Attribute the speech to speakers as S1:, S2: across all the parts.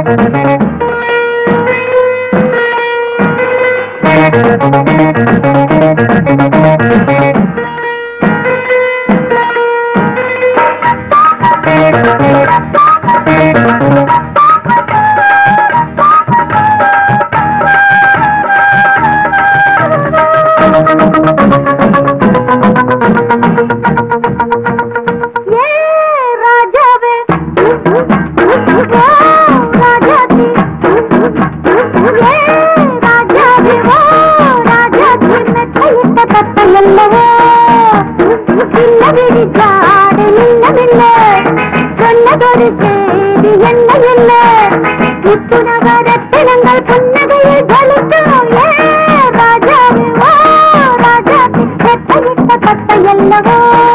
S1: ஏ ராஜாவே ஓ ராஜாதி ஏ ராஜாவே ஓ ராஜாதி மெத்தையிட்ட தத்தையல்லவோ சின்ன விழிச்சாடு நின்ன நின்ன சொன்னதொரு செய்தி என்ன என்ன முத்துநகரத்தினங்கள் புன்னகையில் ஜலிக்கும் ஏ ராஜாவே ஓ ராஜாதி மெத்தையிட்ட தத்தையல்லவோ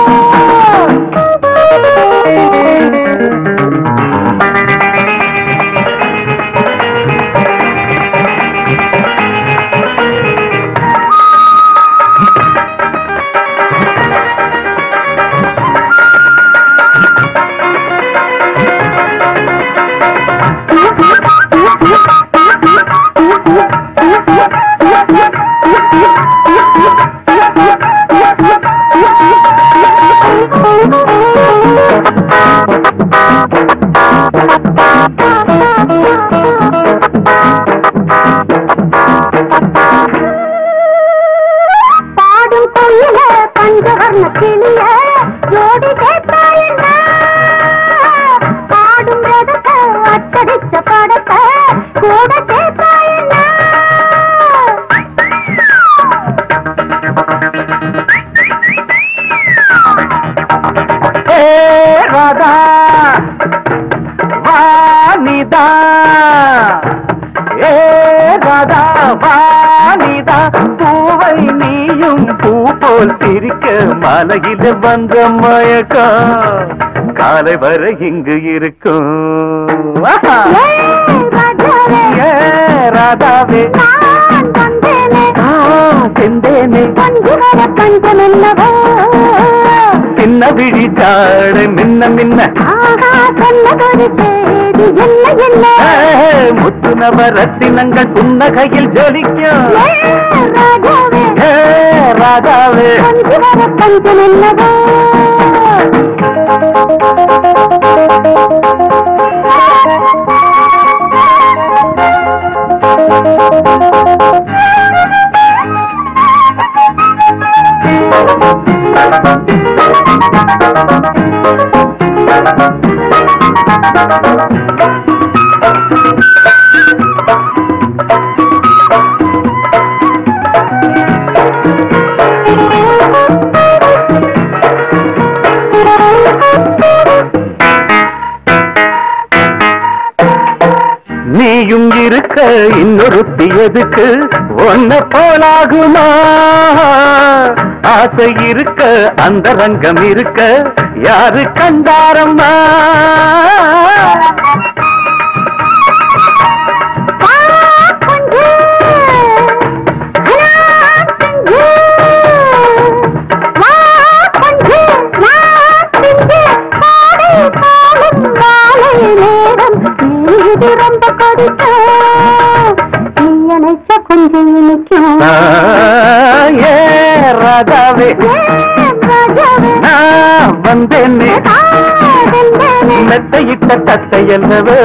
S1: பாடும் பொய்யில பஞ்சவர்ண கிளிய ஜோடி கேட்டாயின பாடும் ரதத்த அச்சடிச்ச படத்த கூட கேட்டாயின
S2: ஏ ராதா வாணிதா ஏ ராதா வாணிதா பூவை நீயும் பூ போல் சிரிக்க மலையில வந்த மயக்கம் காலை வரை இங்கு இருக்கும் ஆஹா.
S1: ஏ ராஜாவே
S2: ஏ ராதாவே
S1: நான் வந்தேனே
S2: ஆ, செந்தேனே
S1: பஞ்சு வர பஞ்சமெல்லவோ
S2: சின்ன விழி சாடு மின்ன மின்ன
S1: ஆஹா சொன்னதொரு செய்தி என்ன என்ன
S2: ஏ, முத்து நவரத்தினங்கள் புன்னகையில் ஜொலிக்கும்
S1: ஏ ராஜாவே
S2: ஏ ராதாவே
S1: பஞ்சு வர பஞ்சமெல்லவோ
S2: நீயும் இருக்க இன்னொருத்தி எதுக்கு ஒன்ன போலாகுமா ஆசை இருக்க அந்த ரங்கம் இருக்க யாரு கண்டாரம்மா
S1: வா கொஞ்சு அலா கொஞ்சு வா கொஞ்சு வா கொஞ்சு காலை காலம் காலை நேரம் நீது ரொம்ப கொடுக்க நீ அணைச்ச கொஞ்சம் இனிக்கும்
S2: ஆ, ஏ ராதாவே
S1: ஏ ராஜாவே
S2: நான் வந்தேனே
S1: காதல்
S2: மெத்தையிட்ட தத்தை அல்லவோ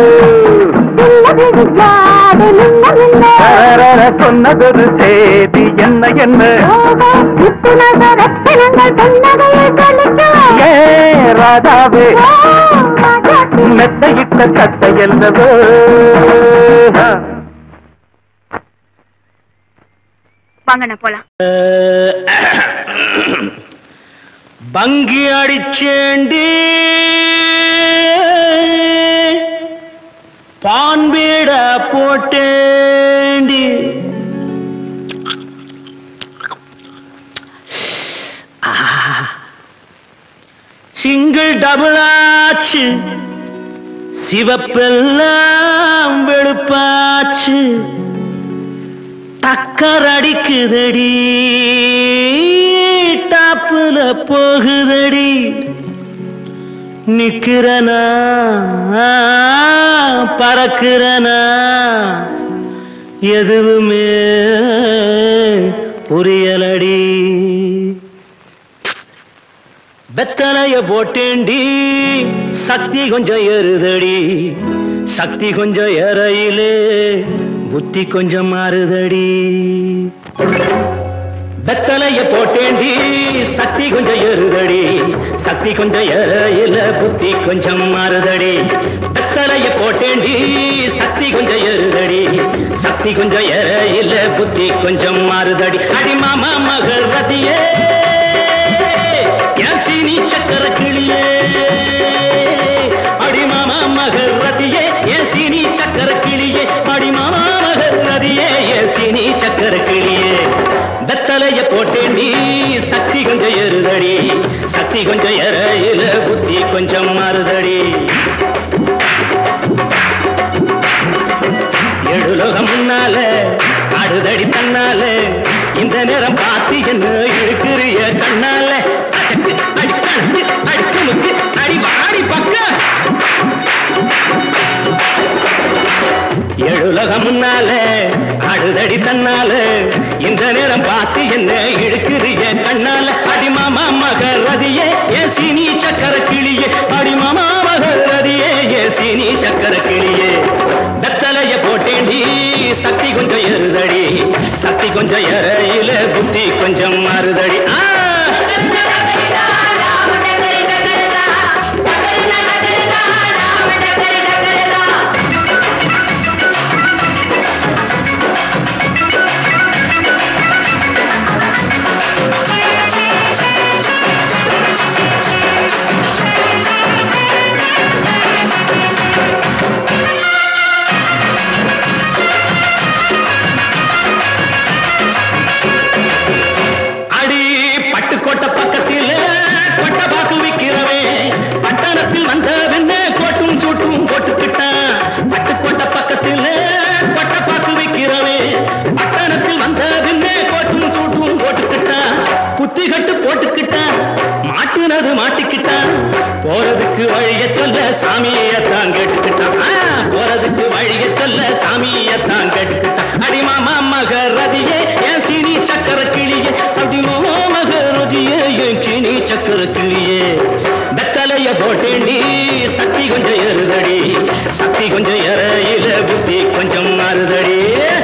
S2: தரர சொன்னதொரு செய்தி என்ன என்ன ஏ ராதாவே மெத்தையிட்ட தத்தை அல்லவோ
S3: வாங்கண்ணா போலாம்
S4: பங்கி அடிச்சேண்டி பான்பீட போட்டேண்டி சிங்கிள் டபுள் ஆச்சு சிவப்பெல்லாம் வெளுப்பாச்சு டக்கர் அடிக்குதடி டாப்புல போகுதடி நிக்கிறனா பறக்கிறனா எதுவுமே புரியலடி வெத்தலைய போட்டேண்டி சக்தி கொஞ்சம் ஏறுதடி சக்தி கொஞ்சம் ஏறையிலே புத்தி கொஞ்சம் மாறுதடி வெத்தலைய போட்டேண்டி சக்தி கொஞ்சம் ஏறுதடி சக்தி கொஞ்சம் ஏறையில புத்தி கொஞ்சம் மாறுதடி வெத்தலைய போட்டேண்டி சக்தி கொஞ்சம் ஏறுதடி சக்தி கொஞ்சம் ஏறையில புத்தி கொஞ்சம் மாறுதடி அடி மாமா மகள் ரதியே என் சீனி சக்கர கிளியே அடி மாமா மகள் ரதியே என் சீனி சக்கர கிளியே அடி மாமா மகள் ரதியே என் சீனி சக்கர கிளியே வெத்தலைய போட்டேண்டி சக்தி கொஞ்சம் ஏறுதடி சக்தி கொஞ்சம் ஏறையில புத்தி கொஞ்சம் மாறுதடி எழுலோகம் முன்னால ஆடுதடி தன்னால இந்த நேரம் பார்த்து என்ன இருக்கிறிய கண்ணால அடக்கு, அடி கண்டு, அடி துணுக்கு, அடி வாடி பக்க எழுலகம் முன்னால ஆடுதடி தன்னால இந்த நேரம் பார்த்து என்ன இழுக்கிறிய கண்ணால அடி மாமா மகர் ரதியே ஏ சீனி சக்கர கிளியே அடி மாமா மகர் ரதியே ஏ சீனி சக்கர கிளியே வெத்தலைய போட்டேண்டி சக்தி கொஞ்சம் ஏறுதடி சக்தி கொஞ்சம் ஏறையில புத்தி கொஞ்சம் மாறுதடி ஆ அடி பட்டுக்கோட்டை பக்கத்தில் கொட்டை பாக்கு விக்கிறவே பட்டணத்தில் வந்த வெண்ண கோட்டும் சூட்டும் போட்டுக்கிட்டான் பட்டுக்கோட்டை பக்கத்தில் கொட்டை பாக்கு விக்கிறவே பட்டணத்தில் வந்த வெண்ண கோட்டும் சூட்டும் போட்டுக்கிட்டான் குத்தி கட்டு போட்டுக்கிட்டான் மாட்டுனது மாட்டிக்கிட்டான் போறதுக்கு வழிய சொல்ல சாமியத்தான் கேட்டுக்கிட்டான் ஆ, போறதுக்கு வழிய சொல்ல சாமியத்தான் கேட்டுக்கிட்டான் அடி மாமா மக ரதியே என் சீனி சக்கர கிளியே அடி மாமா மக ரதியே என் சீனி சக்கர கிளியே வெத்தலைய போட்டேண்டி சக்தி கொஞ்சம் ஏறுதடி சக்தி கொஞ்சம் ஏறையில புத்தி கொஞ்சம் மாறுதடி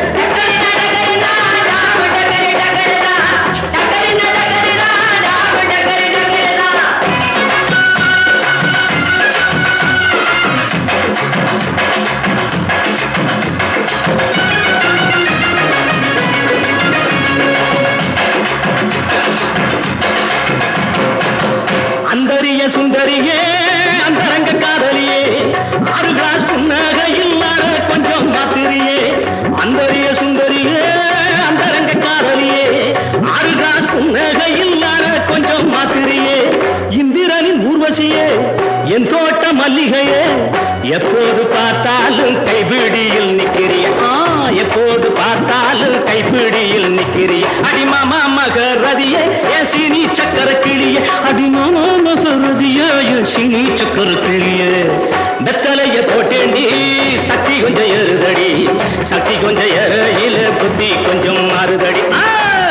S4: அந்தரிய சுந்தரியே அந்தரங்க காதலியே ஆறு கிளாஸ் புன்னகையில் அட கொஞ்சம் மாத்திரியே அந்தரிய சுந்தரியே அந்தரங்க காதலியே ஆறு கிளாஸ் புன்னகையில் அட கொஞ்சம் மாத்திரியே இந்திரனின் ஊர்வசியே என் தோட்ட மல்லிகையே எப்போது பார்த்தாலும் கைபிடியில் நிக்கிறிய ஆ, எப்போது பார்த்தாலும் கைப்பிடியில் நிக்கிறிய அடிமாமா மகரதியே என் சீனி சக்கர கிளியே அடிமாமா மகரதியே என் சீனி சக்கர கிளியே வெத்தலைய போட்டேண்டி சக்தி கொஞ்சம் ஏறுதடி சக்தி கொஞ்சம் ஏறையில புத்தி கொஞ்சம் மாறுதடி ஆ!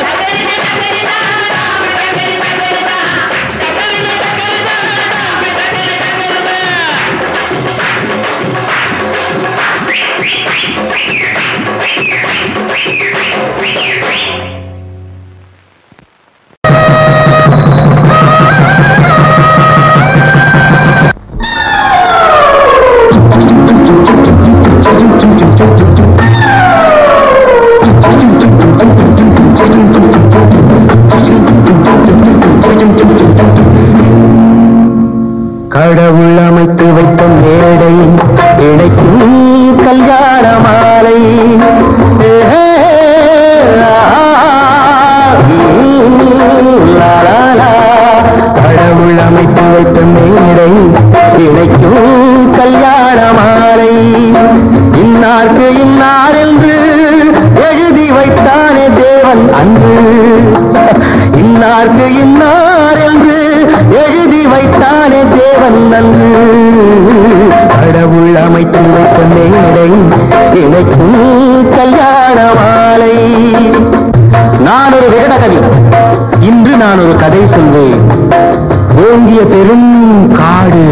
S2: கடவுள் அமைத்து வைத்த மேடை கிடைக்கும் கல்யாண மாலை ஏஹே, ஆ, ம், லா, லா, லா. கடவுள் அமைத்து வைத்த மேடை கிடைக்கும் கல்யாண மாலை இன்னார்க்கு இன்னார் என்று எழுதி வைத்தானே தேவன் அன்று இன்னார்க்கு இன்னார் என்று எழுதி வைத்தானே தேவன் நன்று கடவுள் அமைத்து வைத்த மேடை இணைக்கும் கல்யாண மாலை நான் ஒரு விகட கவி இன்று நான் ஒரு கதை சொல்வேன் ஓங்கிய பெரும் காடு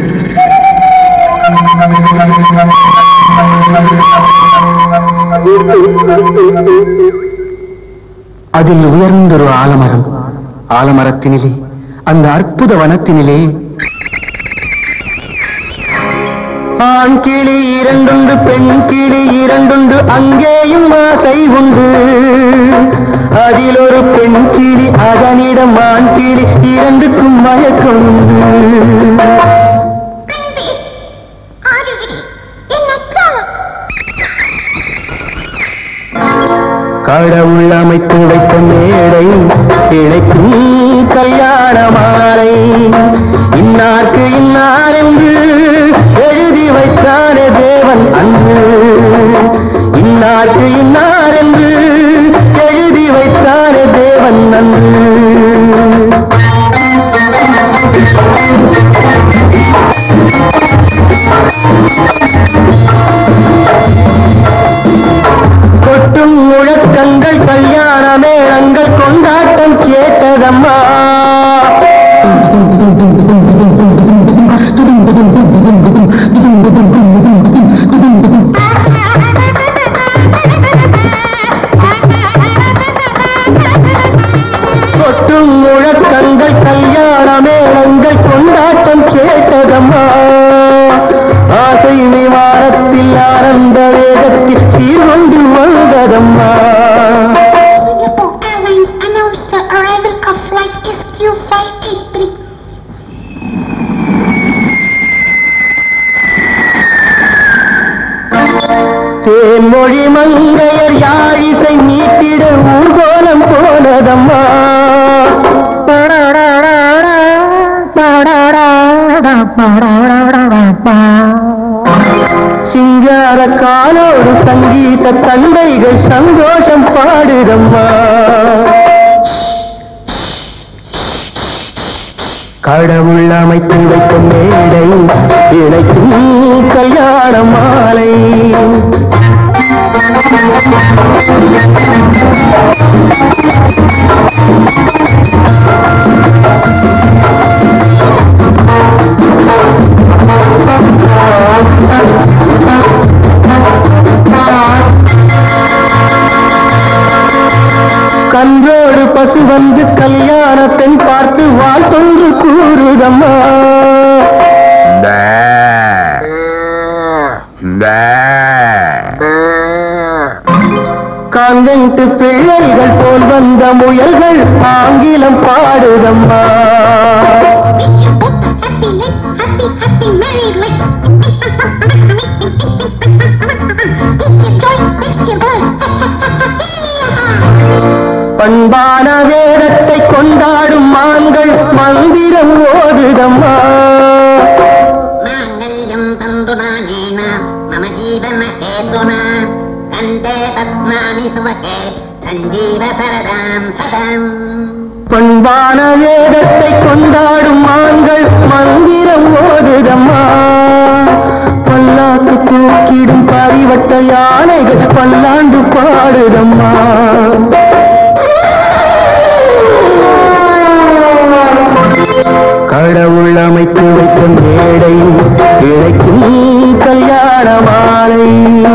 S2: அதில் உயர்ந்தொரு ஆலமரம் ஆலமரத்தினிலே அந்த அற்புத வனத்தினிலே ஆண் கிளி இரண்டுண்டு பெண் கிளி இரண்டுண்டு அங்கேயும் ஆசை உண்டு அதில் ஒரு பெண் கிளி அதனிடம் ஆண் கிளி இரண்டுக்கும் மயக்கம் உண்டு
S1: ஆடுகிறி என் அக்கா
S2: கடவுள் அமைத்து வைத்த மேடை இணைக்கும் கல்யாண மாலை இன்னார்க்கு இன்னார் என்று எழுதி வைத்தானே தேவன் அன்று இன்னார்க்கு இன்னார் என்று எழுதி வைத்தானே தேவன் அன்று கொட்டும் முழக்கங்கள் கல்யாண மேளங்கள் கொண்டாட்டம் கேட்டதம்மா கொட்டும் முழக்கங்கள் கல்யாண மேளங்கள் கொண்டாட்டம் கேட்டதம்மா ஆசை விமானத்தில் ஆனந்த வேகத்தில் சீர்கொண்டு வந்ததம்மா
S1: Singapore Airlines announced the arrival of flight SQ583.
S2: Thenmozhi மங்கையர் யாழிசை மீட்டிட ஊர்கோலம் போனதம்மா சிங்கார காலோடு சங்கீத தந்தைகள் சந்தோஷம் பாடுதம்மா கடவுள் அமைத்து வைத்த மேடை இணைக்கும் கல்யாண மாலை கன்றோடு பசு வந்து கல்யாணத்தை பார்த்து வாழ்த்தொன்று கூறுதம்மா கான்வென்ட் பிள்ளைகள் போல் வந்த முயல்கள் ஆங்கிலம் பாடுதம்மா
S1: Wish you both a happy life, happy, happy married life. It's your joy, it's your bird.
S2: பண்பான வேதத்தை கொண்டாடும் மான்கள் மந்திரம் ஓதுதம்மா
S5: माङ्गल्यं तन्तुनानेन मम जीवनहेतुना कण्ठे पद्मानि सुवके सञ्जीव सरदां सदाम्
S2: பண்பான வேதத்தை கொண்டாடும் மான்கள் மந்திரம் ஓதுதம்மா பல்லாக்கு தூக்கிடும் பரிவட்ட யானைகள் பல்லாண்டு பாடுதம்மா கடவுள் அமைத்து வைத்த மேடை இழைக்கும் கல்யாண மாலை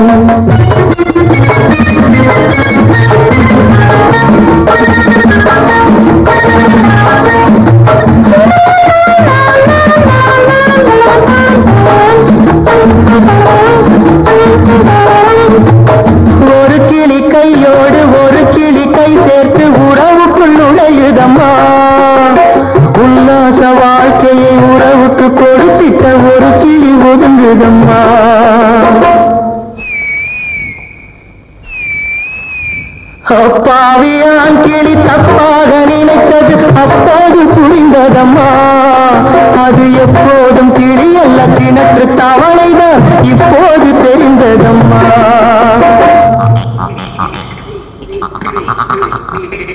S2: ஒரு கிளி கையோடு ஒரு கிளி கை சேர்த்து உறவுக்குள் நுழையுதம்மா உல்லாச வாழ்க்கையை உறவுக்கு கொடுச்சிட்ட ஒரு கிளி ஒதுங்குதம்மா அப்பாவியான் கிளி தப்பாக நினைத்தது அப்போது புரிந்ததம்மா அது எப்போதும் கிளி அல்ல கிணற்று தவளைதான் இப்போது தெரிந்ததம்மா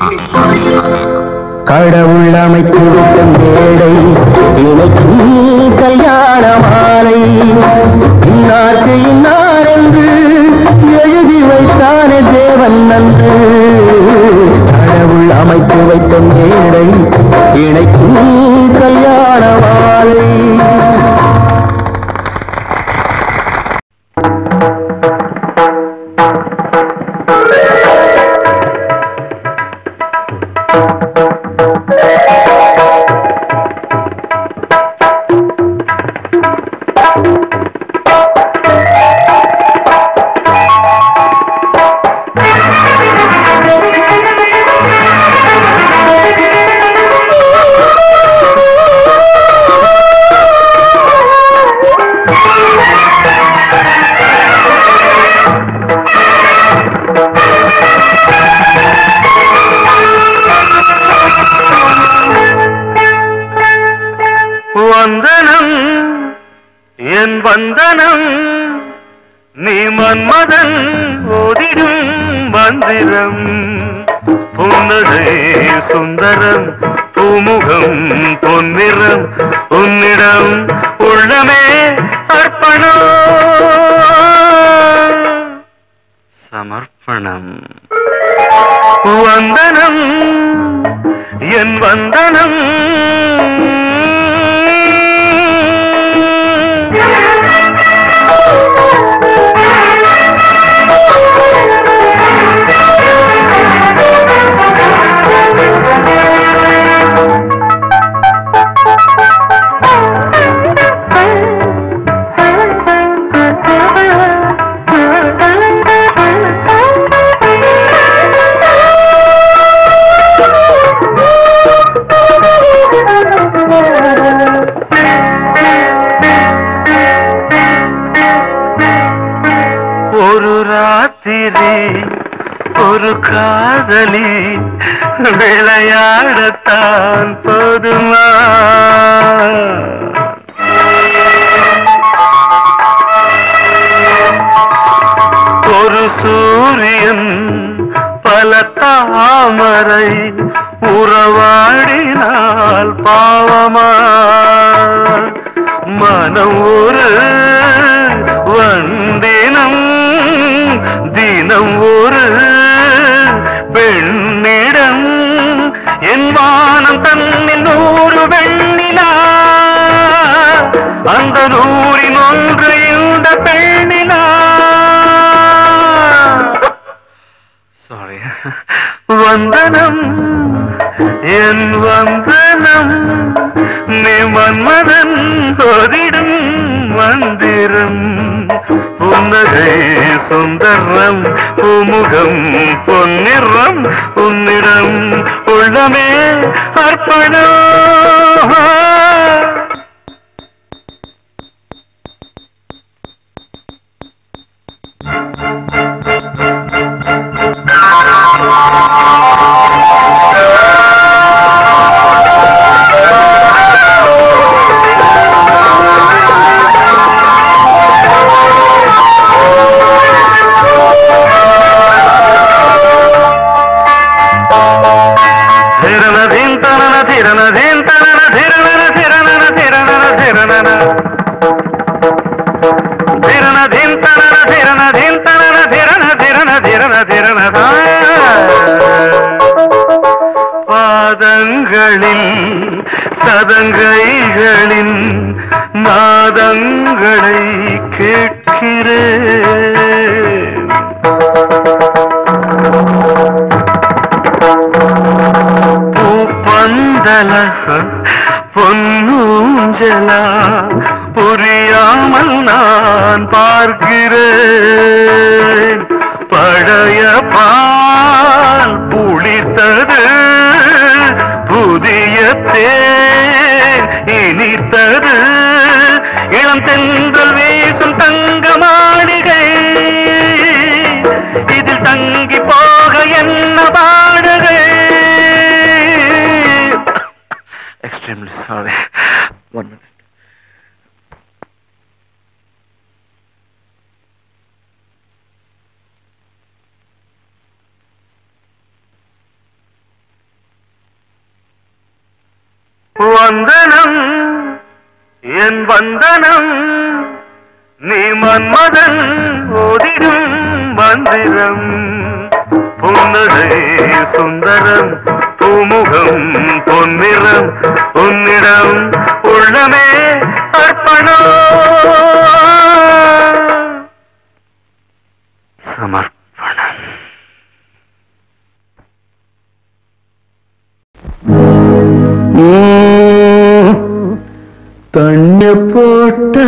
S2: கடவுள் அமைத்து விட்ட மேடை இணைக்கும் கல்யாண மாலை இன்னார்க்கு இன்னார் என்று எழுதி வைத்தானே தேவன் நன்று கடவுள் அமைத்து வைத்த மேடை இணைக்கும் கல்யாண மாலை
S6: வந்தனம் என் வந்தனம் நீ மன்மதன் ஓதிடும் மந்திரம் புன்னகை சுந்தரம் பூமுகம் பொன்னிறம் உன்னிடம் உள்ளமே அர்ப்பணம் சமர்ப்பணம் வந்தனம் என் வந்தனம் ஒரு ராத்திரி ஒரு காதலி விளையாடத்தான் போதுமா ஒரு சூரியன் பல தாமரை உறவாடினால் பாவமா மனம் ஒரு வந்தினம் தினம் ஒரு பெண்ணிடம் என் வானம் தன்னில் நூறு வெண்ணிலா அந்த நூறின் ஒன்று இந்த பெண்ணிலா சாரி வந்தனம் என் வந்தனம் நீ மன்மதன் ஓதிடும் மந்திரம் புன்னகை சுந்தரம் பூமுகம் பொன்னிறம் உன்னிடம் உள்ளமே அர்ப்பணம் ధిరనధిం తనన ధిరనధిం తనన ధిరనన ధిరనన ధిరనన ధిరనన ధిరనధిం తనన ధిరనధిం తనన ధిరన ధిరన ధిరన ధిరన பாதங்களில் சதங்கைகளின் நாதங்களை கேட்கிறேன் பூப்பந்தல பொன்னூஞ்சல புரியாமல் நான் பார்க்கிறேன் பழைய பால் புளித்தது புதிய தேன் இனித்தது இளம் தென்றல் வீசும் தங்க மாளிகை இதில் தங்கி போக என்ன பாடுகை எக்ஸ்ட்ரீம்லி சாரி ஒன் மினிட் வந்தனம் என் வந்தனம் நீ மன்மதன் ஓதிடும் மந்திரம் புன்னகை சுந்தரம் பூமுகம் பொன்னிறம் உன்னிடம் உள்ளமே அர்ப்பணம் சமர்ப்பணம்
S2: கண்ண போட்ட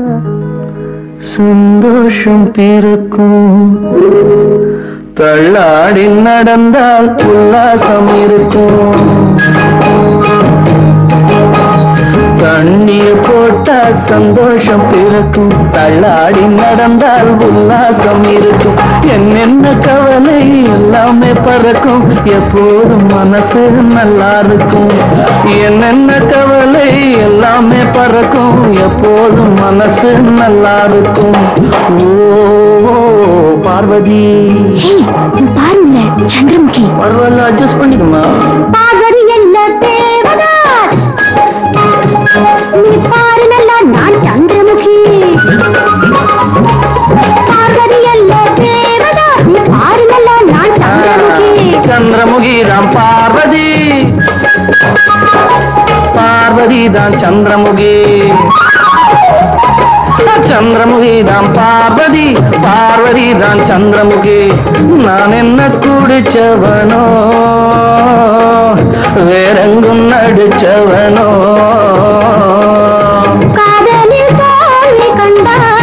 S2: சந்தோஷம் பிறக்கும் தள்ளாடி நடந்தால் உல்லாசம் இருக்கும் தண்ணீர் போட்டா சந்தோஷம் பிறக்கும் தள்ளாடி நடந்தால் உல்லாசம் இருக்கும் என்னென்ன கவலை எல்லாமே பறக்கும் எப்போதும் மனசு நல்லா இருக்கும் என்னென்ன கவலை எல்லாமே பறக்கும் எப்போதும் மனசு நல்லா இருக்கும் ஓ பார்வதி
S1: ஹேய் பாருங்க சந்திரமுகி
S2: பரவாயில்ல அட்ஜஸ்ட் பண்ணிக்குமா
S1: பார்வதி என்ன தேவதாஸ் நீ பாரு நல்லா நான் சந்திரமுகி பார்வதி அல்ல தேவதாஸ் நீ பாரு நல்லா நான் சந்திரமுகி
S2: சந்திரமுகி தான் பார்வதி பார்வதி தான் சந்திரமுகி சந்திரமுகி தான் பார்வதி பார்வதி தான் சந்திரமுகி நான் என்ன குடிச்சவனோ வேறெங்கும் நடிச்சவனோ
S1: காதலில் தோல்வி கண்டாய்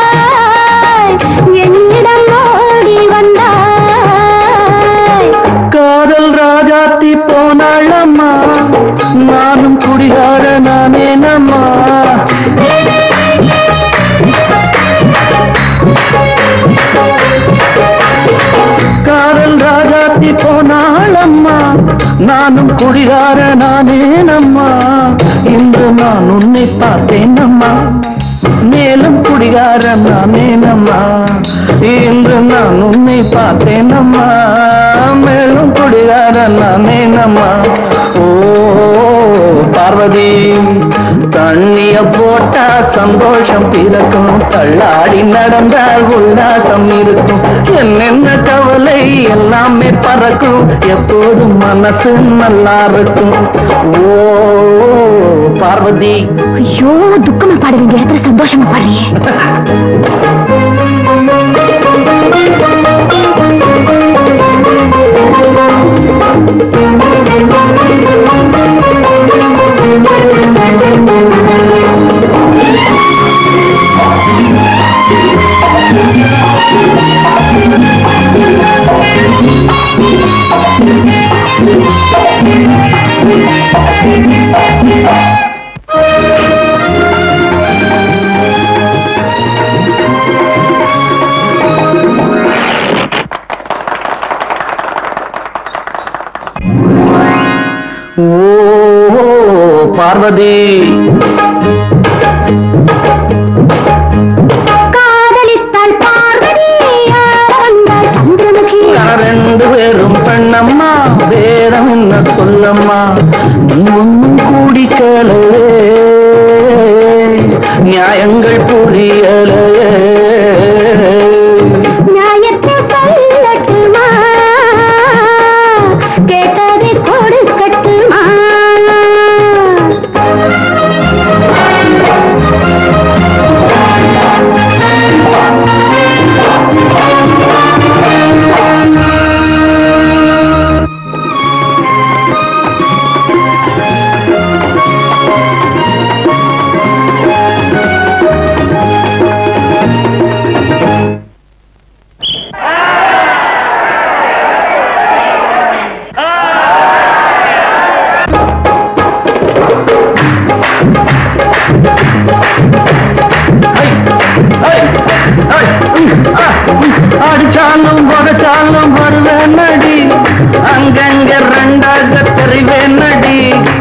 S1: என்னிடம் ஓடி வந்தாய்
S2: காதல் ராஜாத்தி போனாளம்மா நானும் குடிகார நானே நம்மா காதல் ராஜாத்தி போனாளம்மா நானும் குடிகார நானே நம்மா இன்று நான் உன்னை பார்த்தேன் அம்மா மேலும் குடிகார நானே நம்மா இன்று நான் உன்னை பார்த்தேன் அம்மா மேலும் குடிகார நானே நம்மா ஓ பார்வதி தண்ணிய போட்டா சந்தோஷம் பிறக்கும் தள்ளாடி நடந்தால் உல்லாசம் இருக்கும் என்னென்ன கவலை எல்லாமே பறக்கும் எப்போதும் மனசு நல்லா இருக்கும் ஓ பார்வதி
S1: ஐயோ துக்கமா பாட வேண்டிய இடத்துல சந்தோஷமா பாடுறியே
S2: ஓ பார்வதி
S1: காதலித்தாள் பார்வதி ஆட வந்தாள் சந்திரமுகி
S2: நான் ரெண்டு பேரும் பெண்ணம்மா வேறம் என்ன சொல்லம்மா நீ ஒன்னும் கூடிக்கலையே நியாயங்கள் புரியலையே
S1: நியாயத்தை சொல்லட்டுமா கேட்டதை கொடுக்கட்டுமா
S2: அடிச்சாலும் புதைச்சாலும் வருவேன் நடி அங்கங்க ரெண்டாக தெரிவேன் நடி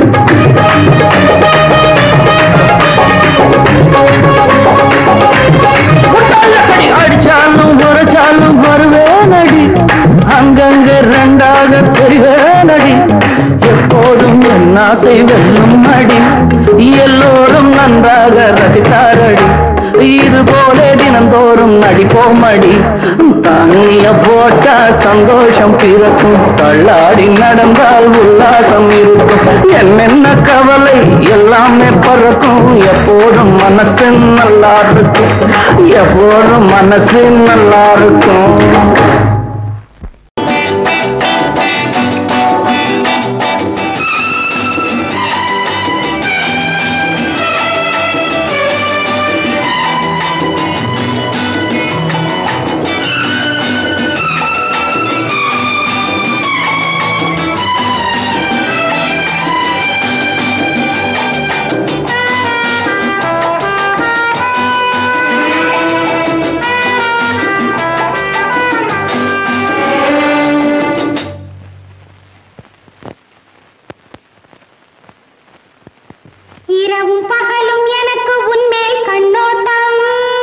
S2: உடலக்கடி அடிச்சாலும் புதைச்சாலும் வருவேன் நடி அங்கங்க ரெண்டாக தெரிவேன் நடி எப்போதும் என் ஆசை வெல்லும் அடி எல்லோரும் நன்றாக ரசித்தாரடி இது போல தினந்தோறும் நடிப்போம் அடி தண்ணிய போட்டா சந்தோஷம் பிறக்கும் தள்ளாடி நடந்தால் உல்லாசம் இருக்கும் என்னென்ன கவலை எல்லாமே பறக்கும் எப்போதும் மனசு நல்லா இருக்கும் எப்போதும் மனசு நல்லா இருக்கும்
S1: இரவும் பகலும் எனக்கு உன்மேல் கண்ணோட்டம்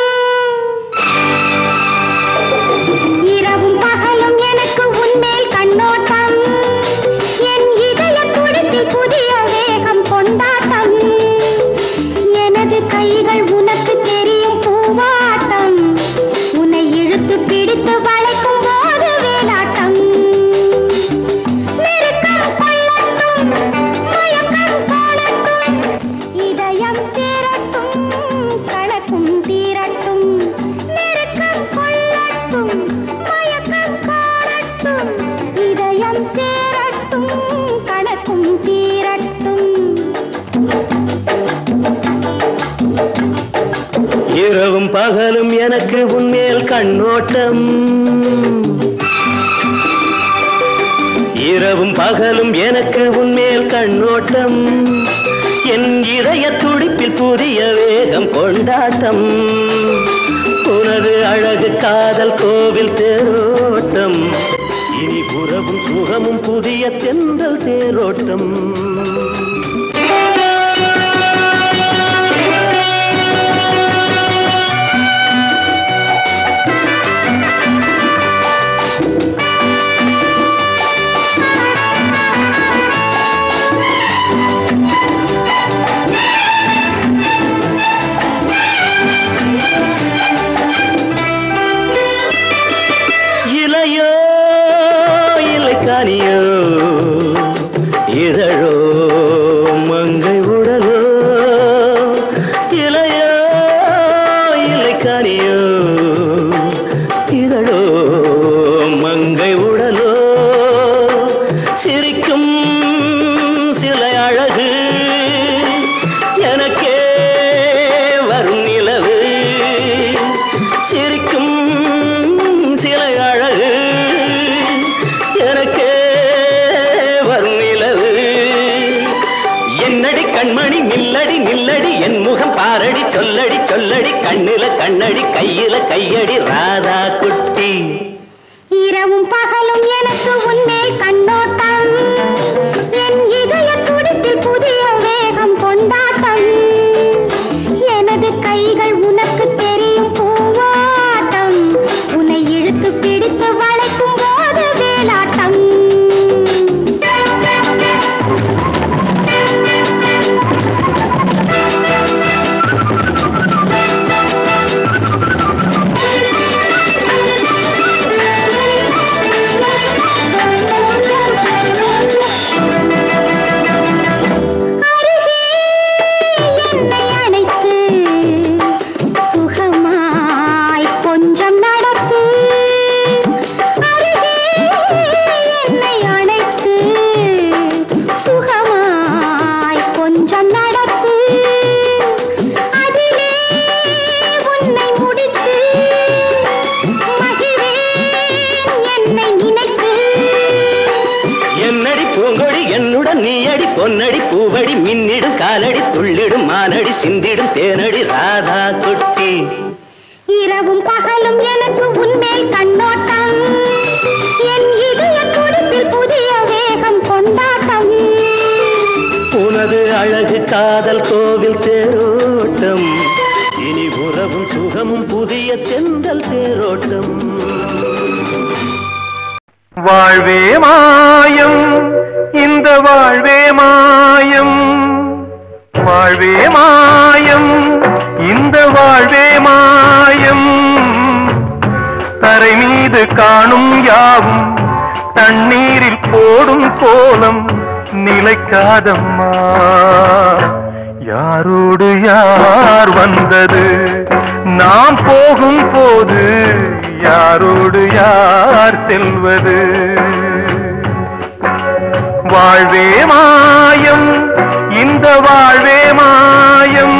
S1: இரவும் பகலும் எனக்கு உன்மேல் கண்ணோட்டம் என் இதய துடிப்பில் புதிய வேகம் கொண்டாட்டம் எனது கைகள் உனக்கு தெரியும் பூவாட்டம் உன்னை இழுத்து பிடித்து வளைக்கும் போது வேலாட்டம் நெருக்கம் கொள்ளட்டும் மயக்கம் காணட்டும் இதயம் சேரட்டும் கணக்கும் தீரட்டும் நெருக்கம் கொள்ளட்டும் மயக்கம் காணட்டும் இதயம் சேரட்டும் கணக்கும் தீரட்டும்
S4: இரவும் பகலும் எனக்கு உன்மேல் கண்ணோட்டம் இரவும் பகலும் எனக்கு உன்மேல் கண்ணோட்டம் என் இதய துடிப்பில் புதிய வேகம் கொண்டாட்டம் உனது அழகு காதல் கோவில் தேரோட்டம் இனி உறவும் சுகமும் புதிய தென்றல் தேரோட்டம் இலையோ இலைக்கானியோ இதழோ மங்கை உடலோ இலையோ இலைக்கானியோ இதழோ மங்கை உடலோ சிரிக்கும் சிலை அழகு எனக்கே வரும் நிலவு சிரிக்கும் சிலை அழகு எனக்கே வரும் நிலவு என்னடி கண்மணி நில்லடி நில்லடி என் முகம் பாரடி சொல்லடி சொல்லடி கண்ணில கண்ணடி கையில கையடி ராதா குட்டி
S1: இரவும் பகலும் எனக்கு உன்மேல் கண்ணோட்டம் என் இதய துடிப்பில் புதிய வேகம் கொண்டாட்டம் எனது கைகள் உனக்கு தெரியும் பூவாட்டம் உன்னை இழுத்து பிடித்து வளைக்கும் போது வேலாட்டம் அருகே என்னை அணைத்து சுகமாய் கொஞ்சம் நடத்து அருகே என்னை அணைத்து சுகமாய் கொஞ்சம் நடத்து அதிலே உன்னை முடித்து மகிழேன் என்னை நினைத்து
S4: என்னடி பூங்கொடி என்னுடன் நீயடி பொன்னடி பூவடி மின்னிடும் காலடி துள்ளிடும் மானடி சிந்திடும் தேனடி ராதா குட்டி
S1: இரவும் பகலும் எனக்கு உன்மேல் கண்ணோட்டம் என் இதய துடிப்பில் புதிய வேகம் கொண்டாட்டம்
S4: உனது அழகு காதல் கோவில் தேரோட்டம் இனி உறவும் சுகமும் புதிய தென்றல் தேரோட்டம்
S6: வாழ்வே மாயம் இந்த வாழ்வே மாயம் வாழ்வே மாயம் இந்த வாழ்வே மாயம் தரை மீது காணும் யாவும் தண்ணீரில் போடும் கோலம் நிலைக்காதம்மா யாரோடு யார் வந்தது நாம் போகும் போது யாரோடு யார் செல்வது வாழ்வே மாயம் இந்த வாழ்வே மாயம்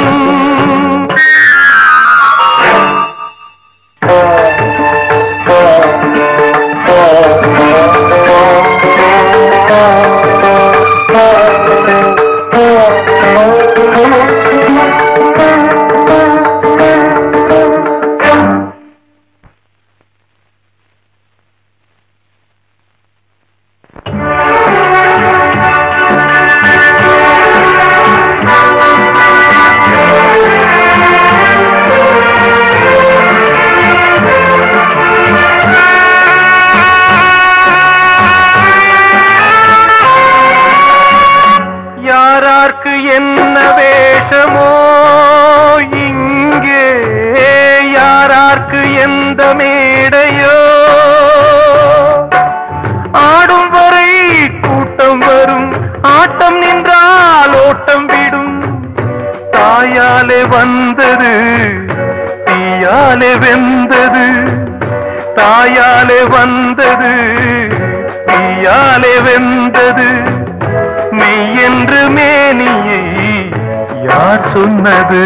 S6: யாரார்க்கு என்ன வேஷமோ இங்கே யாரார்க்கு எந்த மேடையோ ஆடும் வரை கூட்டம் வரும் ஆட்டம் நின்றால் ஓட்டம் விடும் தாயாலே வந்தது தீயாலே வெந்தது தாயாலே வந்தது தீயாலே வெந்தது மெய் என்று மேனியை யார் சொன்னது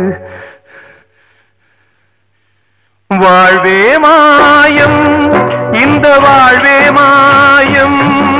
S6: வாழ்வே மாயம் இந்த வாழ்வே மாயம்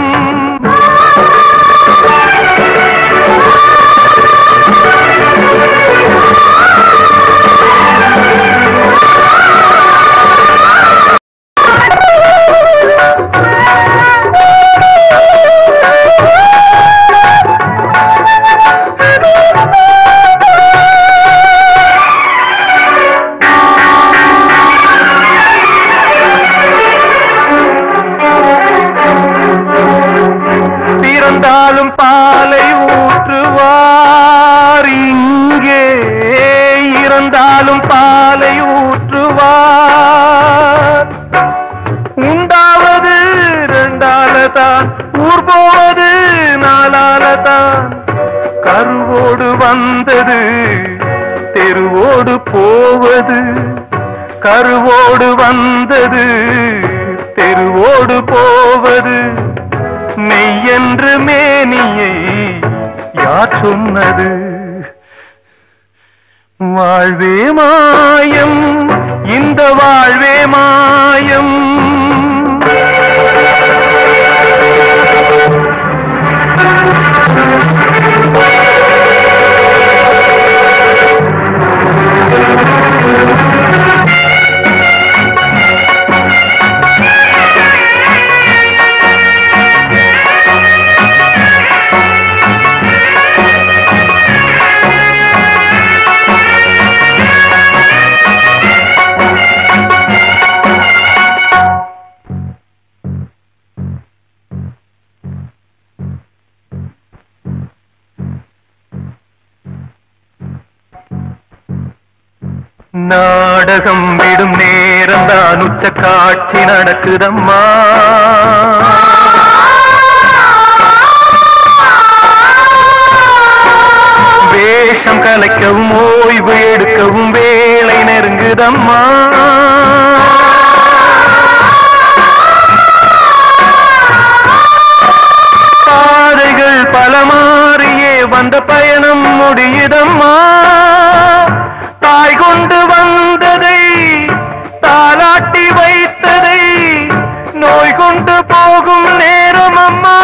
S6: பிறந்தாலும் பாலை ஊற்றுவார் இங்கே இறந்தாலும் பாலை ஊற்றுவார் உண்டாவது ரெண்டால தான் ஊர் போவது நாளால தான் கருவோடு வந்தது தெருவோடு போவது கருவோடு வந்தது தெருவோடு போவது மெய்யென்று மேனியை யார் சொன்னது வாழ்வே மாயம் இந்த வாழ்வே மாயம் நாடகம் விடும் நேரம் தான் உச்ச காட்சி நடக்குதம்மா வேஷம் கலைக்கவும் ஓய்வு எடுக்கவும் வேலை நெருங்குதம்மா பாதைகள் பல மாறியே வந்த பயணம் முடியுதம்மா தாய் கொண்டு வந்ததை தாலாட்டி வைத்ததை நோய் கொண்டு போகும் நேரம் அம்மா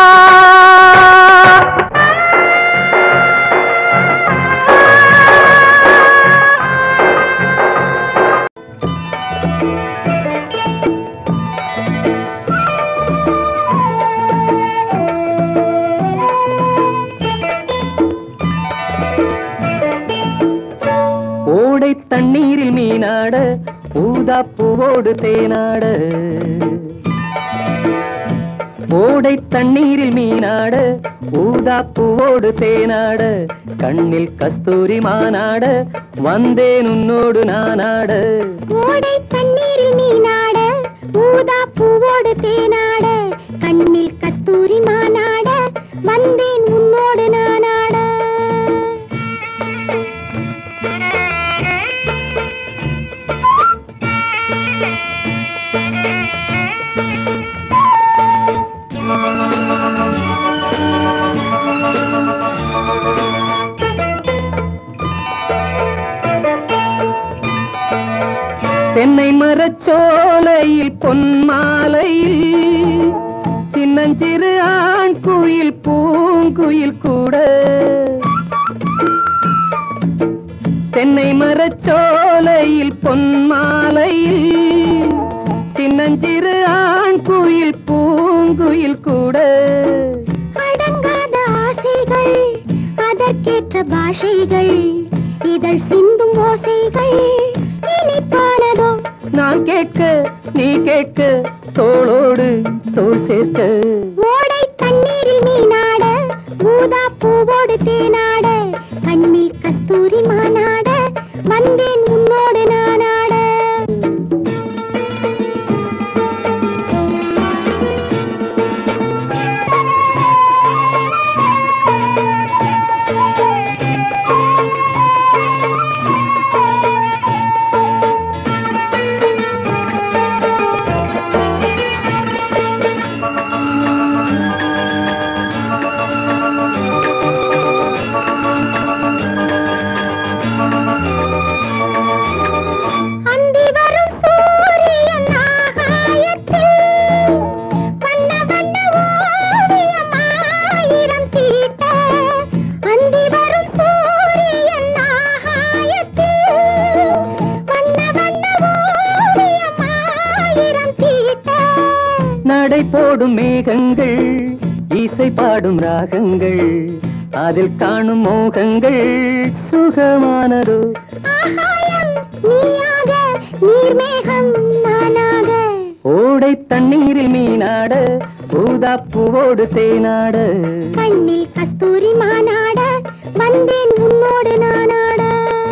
S2: ஓடை தண்ணீரில் மீனாட ஊதா பூவோடு தேனாட ஓடை தண்ணீரில் மீனாட ஊதா பூவோடு தேனாட கண்ணில் கஸ்தூரி மானாட வந்தேன் உன்னோடு நானாட
S1: ஓடை தண்ணீரில் நீனாட ஊதா பூவோடு தேனாட கண்ணில் கஸ்தூரி மானாட வந்தேன் உன்னோடு நானாட
S2: தென்னை மரச்சோலையில் பொன்மாலையில் சின்னஞ்சிறு ஆண் குயில் பூங்குயில் கூட தென்னை மரச்சோலையில் பொன்மாலையில் சின்னஞ்சிறு ஆண் குயில் பூங்குயில் கூட
S1: அடங்காத ஆசைகள் அதற்கேற்ற பாஷைகள் இதழ் சிந்தும் ஓசைகள் இனிப்பானதோ
S2: நான் கேட்க நீ கேட்க தோளோடு தோள் சேர்க்க
S1: ஓடை தண்ணீரில் மீனாட ஊதா பூவோடு தேனாட கண்ணில் கஸ்தூரி மானாட வந்தேன் உன்னோடு நானாட அந்தி வரும் சூரியன் ஆகாயத்தில் வண்ண வண்ண ஓவியம் ஆயிரம் தீட்ட அந்தி வரும் சூரியன் ஆகாயத்தில் வண்ண வண்ண ஓவியம் ஆயிரம் தீட்ட
S2: நடை போடும் மேகங்கள் இசை பாடும் ராகங்கள் அதில் காணும் மோகங்கள் சுகமானதோ
S1: ஆகாயம் நீயாக நீர்மேகம் நானாக
S2: ஓடை தண்ணீரில் மீனாட ஊதா பூவோடு தேனாட
S1: கண்ணில் கஸ்தூரி மானாட வந்தேன் உன்னோடு நானாட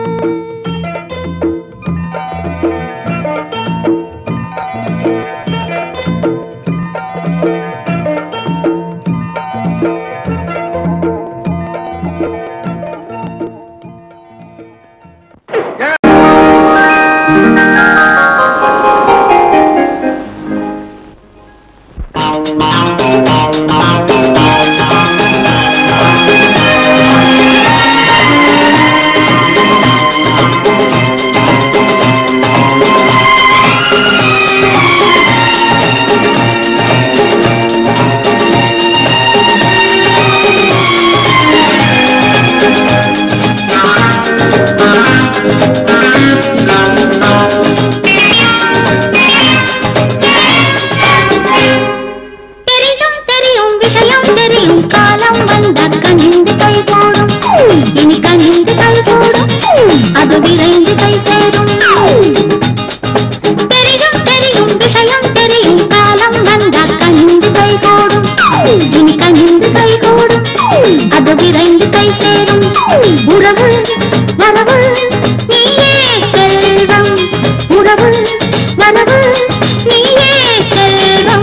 S1: தெரியும் தெரியும் விஷயம் தெரியும் காலம் வந்த கனிந்து கை போடும் இனி கனிந்து கை போடும் அது விரைந்து கை சேரும் தெரியும் தெரியும் விஷயம் தெரியும் காலம் வந்த கனிந்து கை போடும் இனி கனிந்து கை போடும் அது விரைந்து கை சேரும் உறவு வரவு நீயே செல்வம் உறவு வரவு நீயே செல்வம்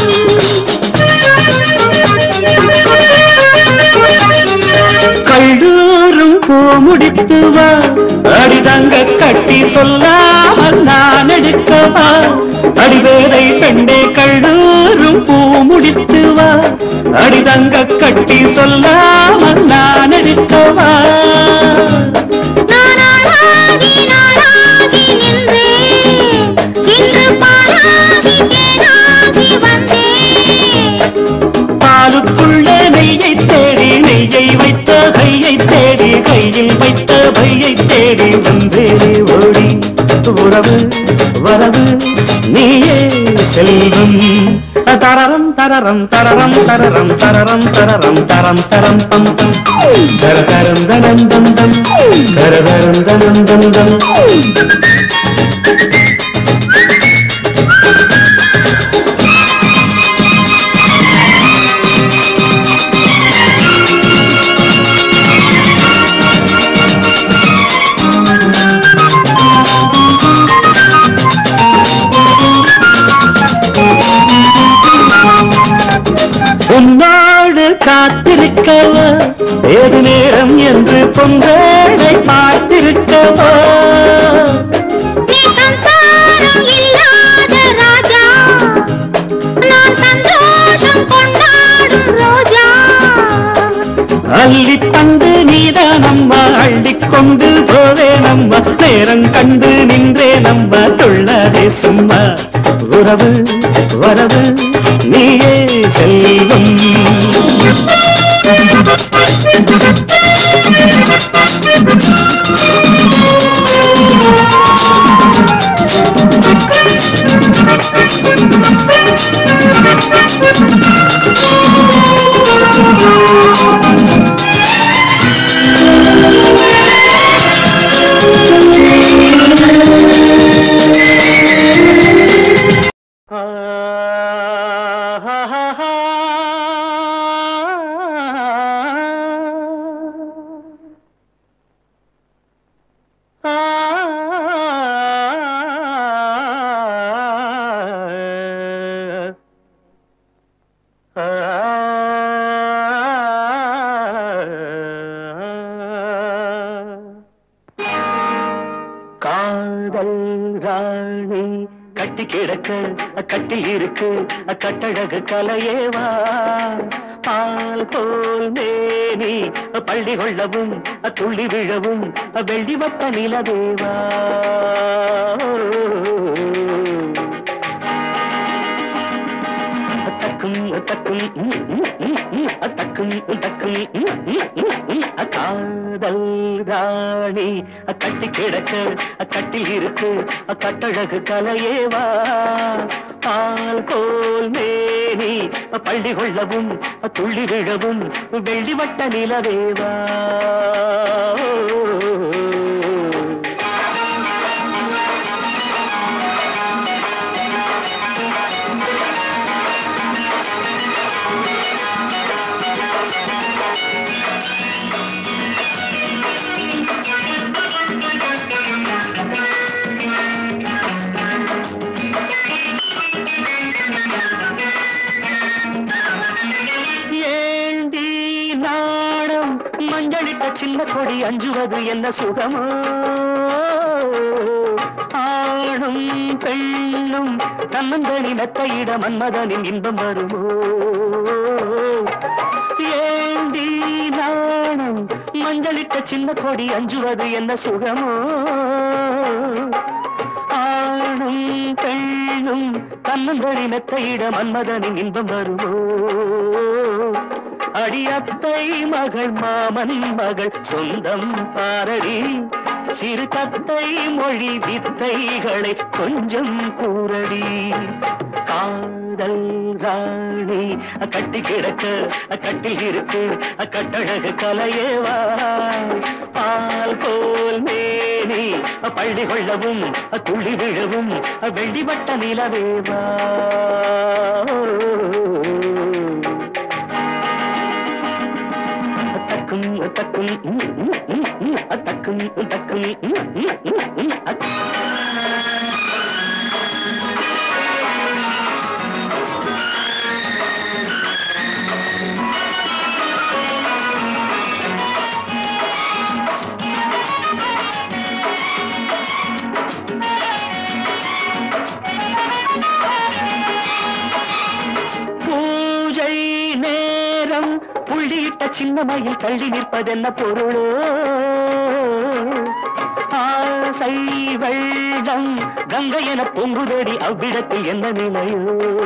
S2: கல்லூரும் பூ முடித்து வா அடிதங்க கட்டி சொல்லாமல் நான் எடுக்கவா அடிவேதை பெண்டே கல்லூரும் பூ முடித்து வா அடிதங்க கட்டி சொல்லாமல் நான் எடுக்கவா
S1: நானாகி நானாகி நின்றேன் இன்று பாலாகி தேனாகி வந்தேன்
S2: பாலுக்குள்ளே நெய்யை தேடி நெய்யை வைத்த கையை தேடி கையில் வைத்த பையை தேடி வந்தேனே ஓடி உறவு வரவு நீயே செல்வம் தரரம் தரரம் தரரம் தரரம் தரரம் தரரம் தரம் தரம் பம் பம் தர தரம் தனம் தம் தம் தர தரம் தனம் தம் தம் ஏது நேரம் என்று பொங்கலை பார்த்திருக்கவோ
S1: நீ சம்சாரம் இல்லாத ராஜா நான் சந்தோஷம் கொண்டாடும் ரோஜா
S2: அள்ளி தந்து நீதான் நம்ம அள்ளிக்கொண்டு போவே நம்ம நேரம் கண்டு நின்றே நம்ம துள்ளதே சும்மா உறவு வரவு நீயே செல்வம் காதல் ராணி கட்டி கிடக்க கட்டில் இருக்கு கட்டழகு கலையேவா பால் போல் மேனி பள்ளி கொள்ளவும் துள்ளி விழவும் வெள்ளி வட்ட நிலவேவா தக்கும் தக்கும் ம், ம், ம், ம், தக்கும் தக்கும் ம், ம், ம், ம், காதல் ராணி கட்டி கிடக்க கட்டில் இருக்கு கட்டழகு கலையேவா பால் கோல் மேனி பள்ளி கொள்ளவும் துள்ளி விழவும் வெள்ளி வட்ட நிலவேவா ஏண்டி நாணம் மஞ்சளிட்ட சின்ன கொடி அஞ்சுவது என்ன சுகமோ ஆணும் பெண்ணும் தன்னந்தனி மெத்தையிட மன்மதனின் இன்பம் வருமோ ஏண்டி நாணம் மஞ்சளிட்ட சின்ன கொடி அஞ்சுவது என்ன சுகமோ ஆணும் பெண்ணும் தன்னந்தனி மெத்தையிட மன்மதனின் இன்பம் வருமோ அடியத்தை மகள் மாமன் மகள் சொந்தம் பாரடி சிறு தத்தை மொழி வித்தைகளை கொஞ்சம் கூறடி காதல் ராணி கட்டி கிடக்க கட்டில் இருக்கு கட்டழகு கலையேவா பால் போல் மேனி பள்ளி கொள்ளவும் துள்ளி விழவும் வெள்ளிவட்ட நிலவேவா தக்கும் தக்கும் ம், ம், ம், ம், தக்கும் தக்கும் ம், ம், ம், ம், அத்- பூஜை நேரம் புள்ளியிட்ட சின்ன மயில் தள்ளி நிற்பதென்ன பொருளோ ஆசை வெள்ளம் கங்கை என பொங்குதடி அவ்விடத்தில் என்ன நிலையோ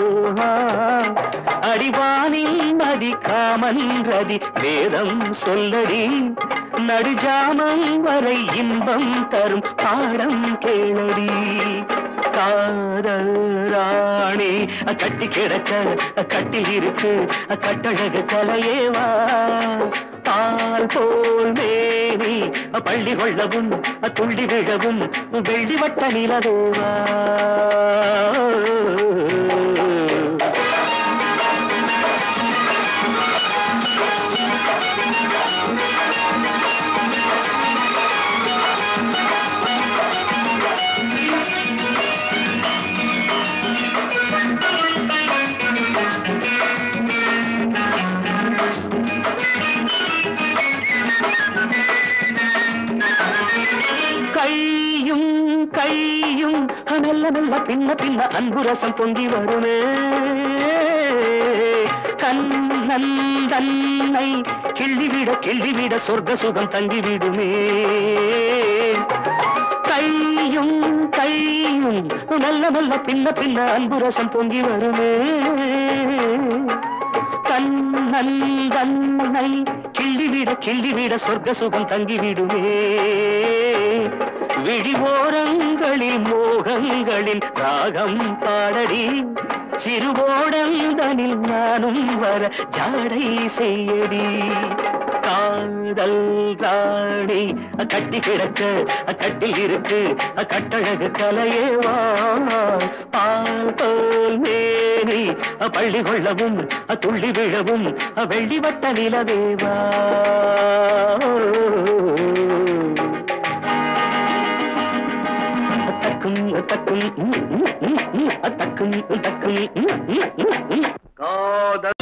S2: அடிவானின் நதி காமன் ரதி வேதம் சொல்லடி நடுஜாமம் வரை இன்பம் தரும் பாடம் கேளடி காதல் ராணி கட்டி கிடக்க கட்டில் இருக்கு கட்டழகு கலையேவா பால் போல் மேனி பள்ளி கொள்ளவும் துள்ளி விழவும் வெள்ளி வட்ட நிலவேவா மெல்ல மெல்ல பின்ன பின்ன அன்பு ரசம் பொங்கி வருமே கண்ணன் தன்னை கிள்ளிவிட கிள்ளிவிட சொர்க்க சுகம் தங்கிவிடுமே கையும் கையும் மெல்ல மெல்ல பின்ன பின்ன அன்பு ரசம் பொங்கி வருமே கண்ணன் தன்னை கிள்ளிவிட கிள்ளிவிட சொர்க்க சுகம் தங்கிவிடுமே விழிவோரங்களில் மோகங்களின் ராகம் பாடடி சிறுவோடந்தனில் நானும் வர ஜாடை செய்யடி காதல் ராணி கட்டி கிடக்க கட்டில் இருக்கு கட்டழகு கலையேவா பால் போல் மேனி பள்ளி கொள்ளவும் துள்ளி விழவும் வெள்ளி வட்ட நிலவேவா தக்கும் தக்கும் ம், ம், ம், ம், தக்கும் தக்கும் ம், ம், ம், ம்.
S6: காதல்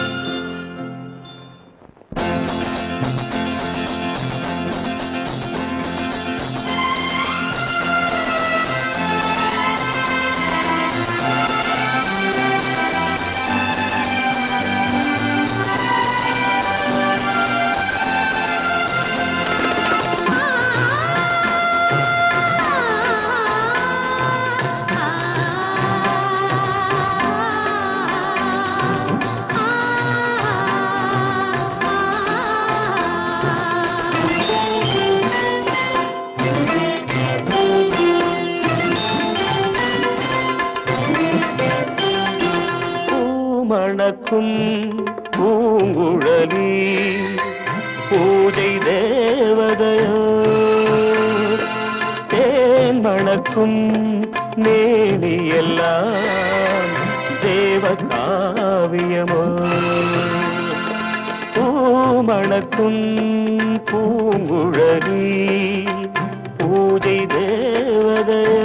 S2: பூமணக்கும் பூங்குழலி பூஜை தேவதையோ தேன் மணக்கும் மேனி எல்லாம் தேவ காவியமோ பூமணக்கும் பூங்குழலி பூஜை தேவதையோ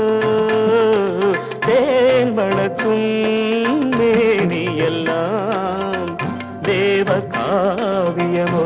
S2: தேன் மணக்கும் மேனி எல்லாம் தேவ காவியமோ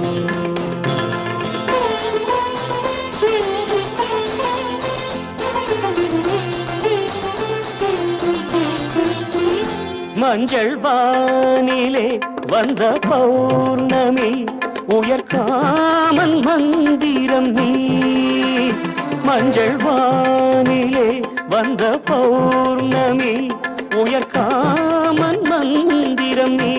S2: மஞ்சள் வானிலே வந்த பௌர்ணமி உயர்காமன் மந்திரம் நீ மஞ்சள் வானிலே வந்த பௌர்ணமி உயர்காமன் மந்திரம் நீ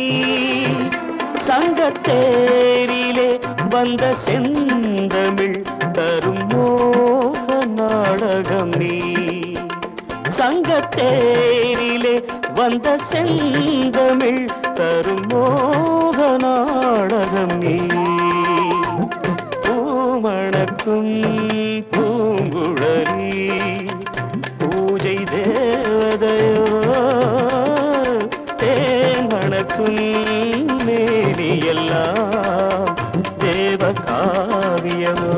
S2: சங்கத்தேரிலே வந்த செந்தமிழ் தரும் மோக நாடகம் நீ சங்கத்தேரிலே வந்த செந்தமிழ் தரும் மோக நாடகம் நீ பூமணக்கும் பூங்குழலி பூஜை தேவதையோ தேன் மணக்கும் மேனி எல்லாம் தேவ காவியமோ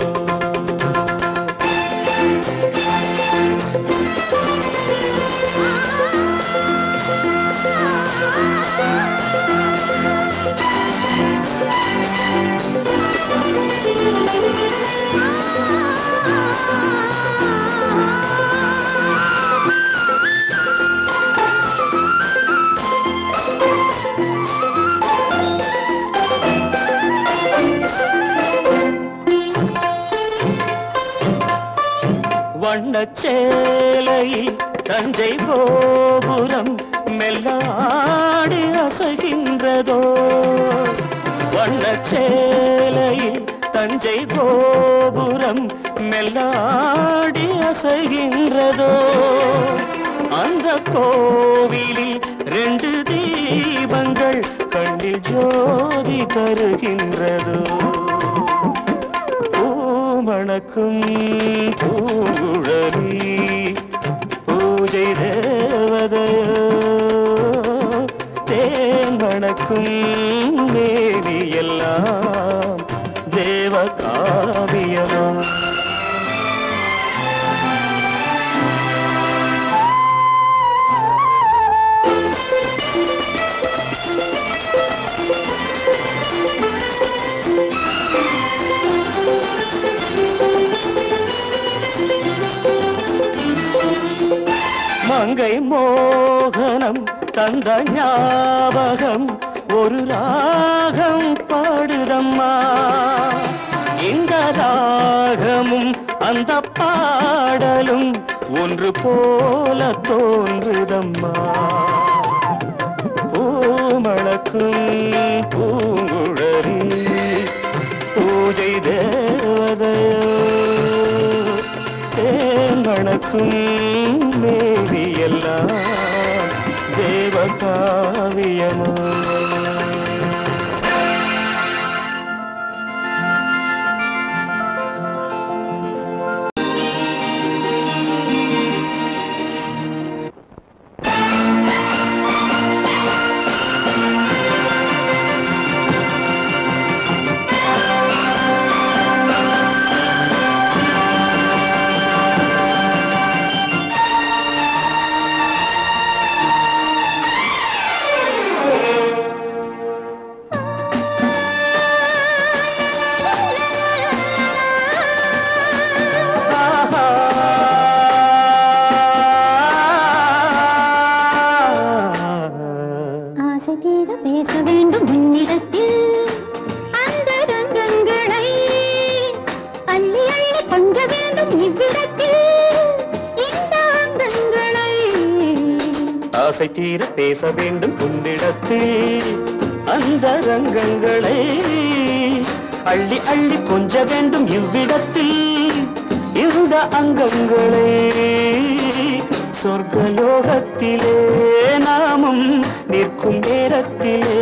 S2: வண்ணச்சேலையில் தஞ்சை கோபுரம் மெல்லாடி அசைகின்றதோ வண்ணச்சேலையில் தஞ்சை கோபுரம் மெல்லாடி அசைகின்றதோ அந்த கோவிலில் ரெண்டு தீபங்கள் கண்ணில் ஜோதி தருகின்றதோ பூமணக்கும் பூங்குழலி பூஜை தேவதையோ தேன் மணக்கும் மேனி எல்லாம் தேவ காவியமோ மங்கை மோகனம் தந்த ஞாபகம் ஒரு ராகம் பாடுதம்மா இந்த ராகமும் அந்த பாடலும் ஒன்று போல தோன்றுதம்மா பூமணக்கும் பூங்குழலி பூஜை தேவதையோ தேன்மணக்கும் மேவியெல்லாம் தேவ காவியமோ
S1: ஆசை தீர பேச வேண்டும் உன்னிடத்தில் அந்த ரங்கங்களை அள்ளி அள்ளி கொஞ்ச வேண்டும் இவ்விடத்தில் இந்த அங்கங்களை
S2: ஆசை தீர பேச வேண்டும் உன்னிடத்தில் அந்த ரங்கங்களை அள்ளி அள்ளி கொஞ்ச வேண்டும் இவ்விடத்தில் இந்த அங்கங்களை சொர்க்கலோகத்திலே நாமும் நிற்கும் நேரத்திலே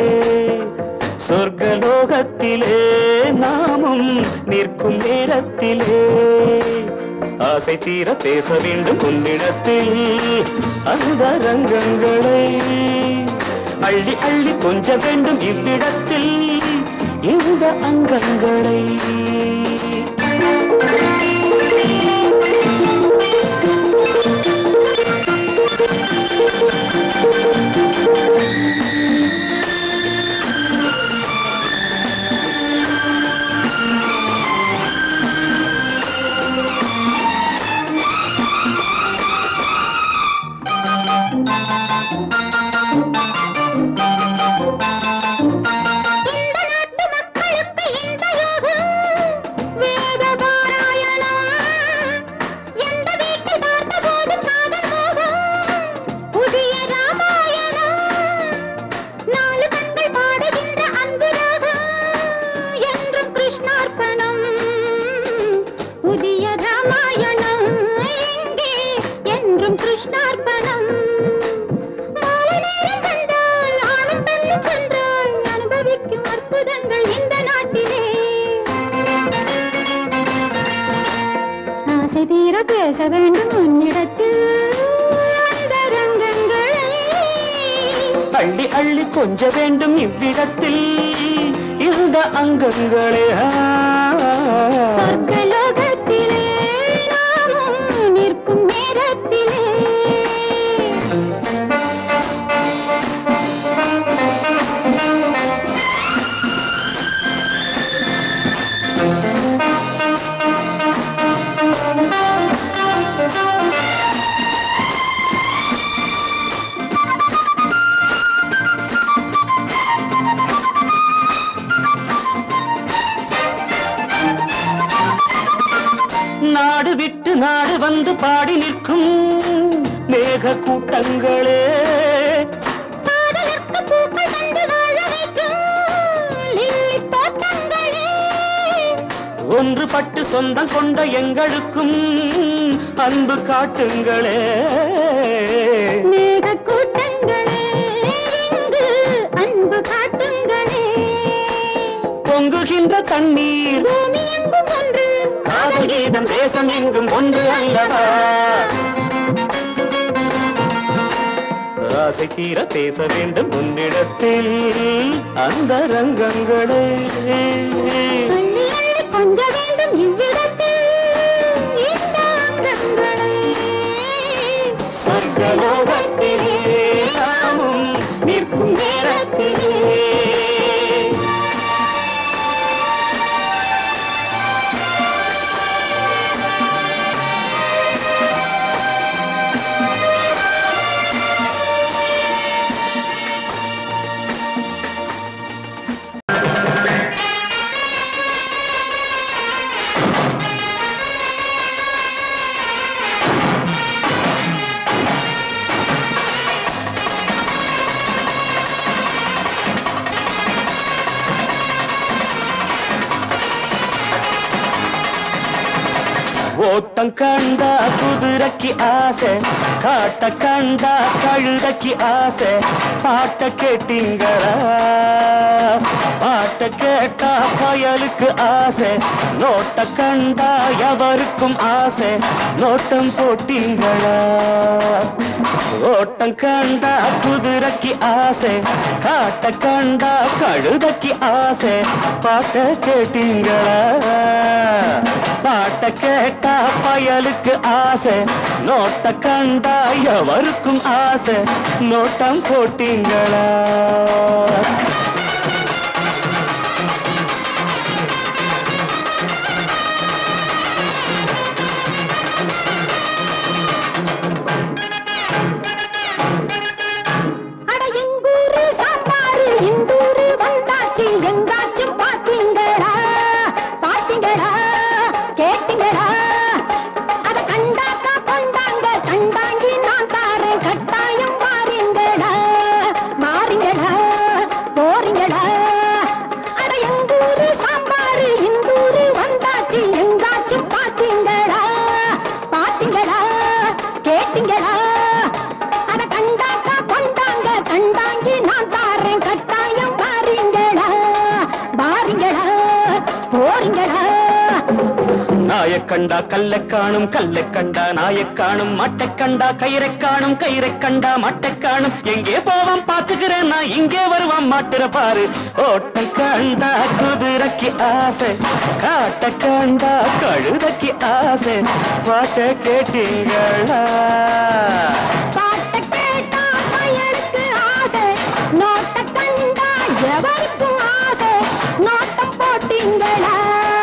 S2: சொர்க்கலோகத்திலே நாமும் நிற்கும் நேரத்திலே ஆசை தீர பேச வேண்டும் உன்னிடத்தில் அந்த ரங்கங்களை அள்ளி அள்ளி கொஞ்ச வேண்டும் இவ்விடத்தில் இந்த அங்கங்களை
S1: இந்த நாட்டு மக்களுக்கு இந்த யோகம் வேத பாராயணம் எந்த வீட்டில் பார்த்த போதும் காதல் மோகம் புதிய ராமாயணம் நாலு கண்கள் பாடுகின்ற அன்பு ராகம் என்றும் கிருஷ்ணார்ப்பணம் புதிய ராமாயணம் இங்கே என்றும் கிருஷ்ணார்ப்பணம் மாலை நேரம் கண்டால் ஆணும் பெண்ணும் சென்றால் அனுபவிக்கும் அற்புதங்கள் இந்த நாட்டிலே ஆசை தீர பேச வேண்டும் உன்னிடத்தில் அந்த ரங்கங்களை
S2: அள்ளி அள்ளி கொஞ்ச வேண்டும் இவ்விடத்தில் இந்த அங்கங்களே ஆ.
S1: சொர்க்கலோகத்திலே நாமும் நிற்கும் நேரத்திலே
S2: நாடு விட்டு நாடு வந்து பாடி நிற்கும் மேக கூட்டங்களே
S1: பாடலுக்கு பூக்கள் கண்டு வாழ வைக்கும் லில்லி தோட்டங்களே
S2: ஒன்றுபட்டு சொந்தம் கொண்ட எங்களுக்கும் அன்பு காட்டுங்களே
S1: மேக கூட்டங்களே இங்கு அன்பு காட்டுங்களே
S2: பொங்குகின்ற தண்ணீர்
S1: பூமி எங்கும் ஒன்று
S2: காதல் கீதம் தேசம் எங்கும் ஒன்று அல்லவா ஆசை தீர பேச வேண்டும் உன்னிடத்தில் அந்த ரங்கங்களே
S1: அள்ளி அள்ளி கொஞ்ச வேண்டும் இவ்விடத்தில் இந்த அங்கங்களை
S2: சொர்க்கலோகத்திலே நாமும் நிற்கும் நேரத்திலே
S1: ஆ
S2: ஓட்டம் கண்டா குதிரைக்கு ஆசை காட்ட கண்டா கழுதைக்கு ஆசை பாட்ட கேட்டீங்களா பாட்ட கேட்டா பயலுக்கு ஆசை நோட்ட கண்டா எவருக்கும் ஆசை நோட்டம் போட்டீங்களா ஓட்டம் கண்டா குதிரைக்கு ஆசை காட்ட கண்டா கழுதைக்கு ஆசை பாட்ட கேட்டீங்களா பாட்ட கேட்டா பயலுக்கு ஆசை நோட்ட கண்டா எவருக்கும் ஆசை நோட்டம் போட்டீங்களா
S1: அட எங்கூரு சாப்பாரு இந்தூரு வந்தாச்சு எங்காச்சும் பாத்தீங்களா பாத்தீங்களா கேட்டீங்களா அத கண்டாக்கா கொண்டாங்க கண்டாங்கி நான் தாரேன் கட்டாயம் மாறீங்களா மாறீங்களா போறீங்களா அட எங்கூரு சாம்பாரு இந்தூரு வந்தாச்சு எங்காச்சும் பாத்தீங்களா பாத்தீங்களா கேட்டீங்களா அத கண்டாக்கா கொண்டாங்க கண்டாங்கி நான் தாரேன் கட்டாயம் பாருங்களா பாருங்களா போறீங்களா
S2: நாயை கண்டா கல்லை காணும் கல்லை கண்டா நாயை காணும் மட்டை கண்டா கயிறை காணும் கயிறை கண்டா மட்டை காணும் எங்கே போவான் பாத்துக்கிறேன் நான் இங்கே வருவான் மாட்டுற பாரு ஓட்டம் கண்டா குதிரைக்கு ஆசை காட்ட கண்டா கழுதைக்கு ஆசை பாட்ட கேட்டீங்களா
S1: பாட்ட கேட்டா பயலுக்கு ஆசை நோட்ட கண்டா எவருக்கும் ஆசை நோட்டம் போட்டீங்களா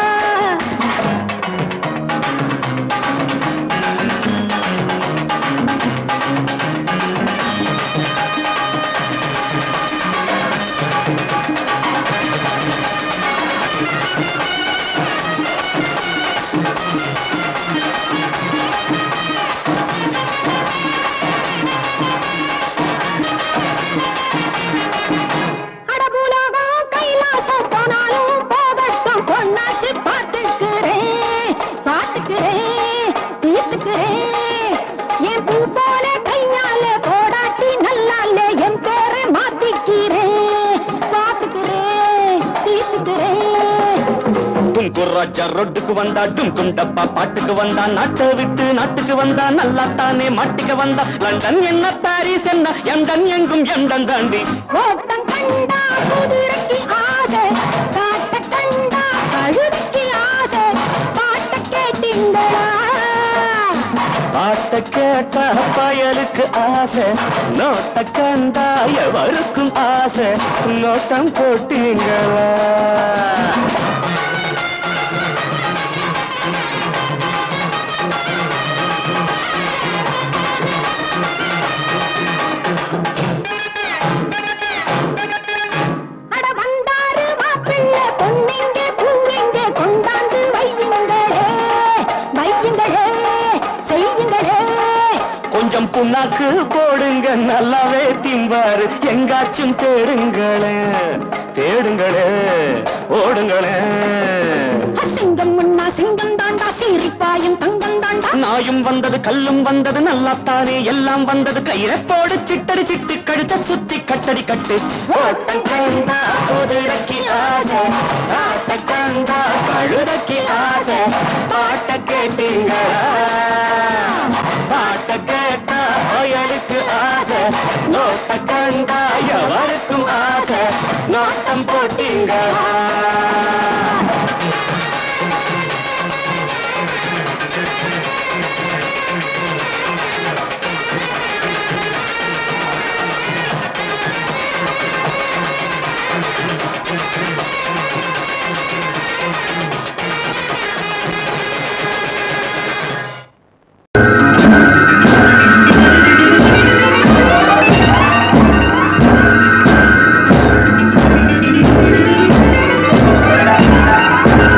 S1: அடபுலகம் கைலாசம் போனாலும் போகட்டும் பொண்ணாச்சு பார்த்துக்கிறேன் பார்த்துக்கிறேன் தீர்த்துக்கிறேன் என் பூ போல கையால போடாட்டி நல்லால என் பேரை மாத்திக்கிறேன் பார்த்துக்கிறேன் தீர்த்துக்கிறேன்
S2: தும்குர் ராஜா ரொட்டுக்கு வந்தா டும் டப்பா பாட்டுக்கு வந்தா நாட்டை விட்டு நாட்டுக்கு வந்தா நல்லா தானே மாட்டுக்கு வந்தா லண்டன் என்ன பாரிஸ் என்ன எண்டன் எங்கும் எண்டன் தாண்டி
S1: ஓட்டம் கண்டா குதிரைக்கு ஆசை காட்ட கண்டா கழுதைக்கு ஆசை பாட்ட கேட்டீங்களா
S2: பாட்ட கேட்ட பயலுக்கு ஆசை நோட்ட கண்டா எவருக்கும் ஆசை நோட்டம் போட்டீங்களா
S1: அட வந்தாரு மாப்பிள்ளை பொண்ணுங்க பூவிங்க கொண்டாந்து வையுங்களே வையுங்களே செய்யுங்களே
S2: கொஞ்சம் புண்ணாக்கு போடுங்க நல்லாவே திம்பாரு எங்காச்சும் தேடுங்களே தேடுங்களே ஓடுங்களே
S1: சிங்கம் முன்னா சிங்கம் தாண்டா சீரிப்பாயும் தங்கம் தாண்டா
S2: நாயும் வந்தது கல்லும் வந்தது நல்லாத்தானே எல்லாம் வந்தது கயிறை போடு சிட்டடி சிட்டு கழுத்த சுத்தி கட்டடி கட்டு ஓட்டம் கண்டா குதிரைக்கு ஆசை ஆட்ட கண்டா கழுதைக்கு ஆசை பாட்ட கேட்டீங்களா பாட்ட கேட்டா பயலுக்கு ஆசை நோட்ட கண்டா எவருக்கும் ஆசை நோட்டம் போட்டீங்களா
S1: அட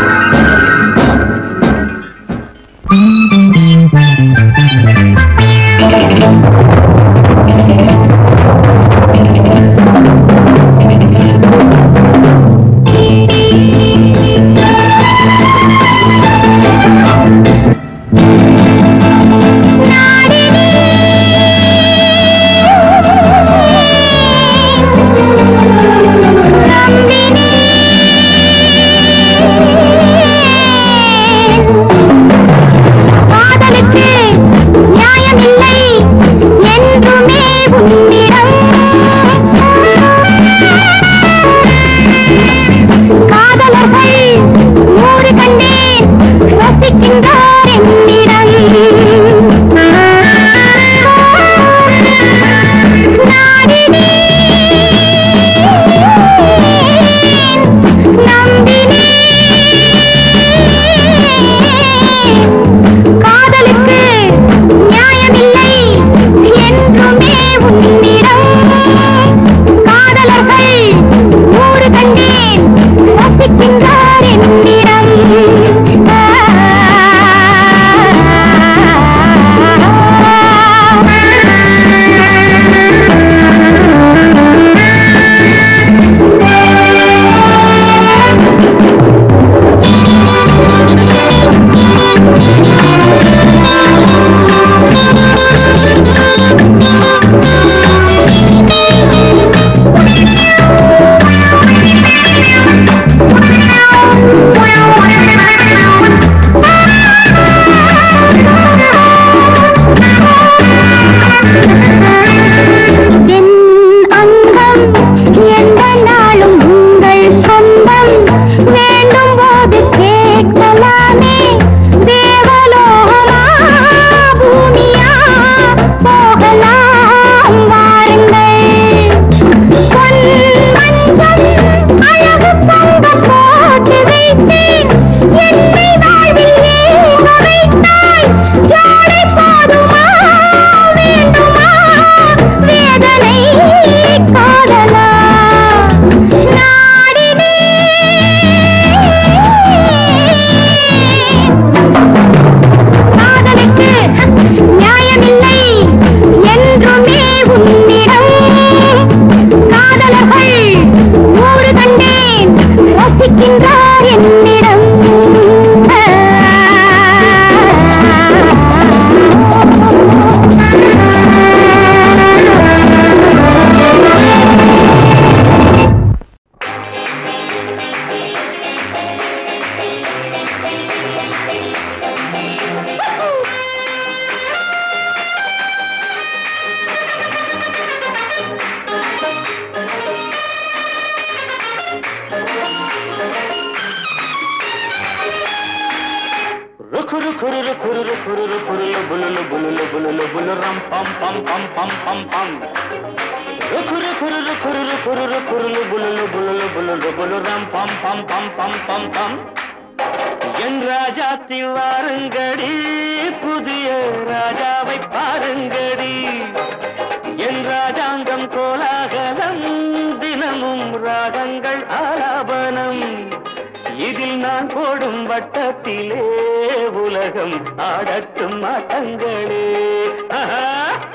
S2: కురురు కురురు కురురు కురులు బులులు బులులు బులులు బులు రం పం పం పం పం పం పం కురు కురురు కురురు కురురు కురులు బులులు బులులు బులులు బులు ரம் பம் பம் பம் பம் பம் பம் என் ராஜாத்தில் வாருங்கடி புதிய ராஜாவை பாருங்கடி என் ராஜாங்கம் கோலாகலம் தினமும் ராகங்கள் ஆலாபனம் இதில் நான் போடும் வட்டத்திலே உலகம் ஆடட்டும் ஆட்டங்களே ஆஹா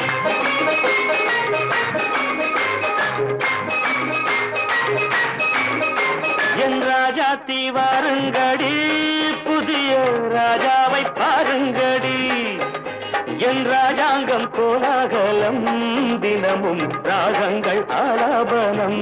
S2: என் ராஜாத்தி வாருங்கடி புதிய ராஜாவை பாருங்கடி என் ராஜாங்கம் கோலாகலம் தினமும் ராகங்கள் ஆலாபனம்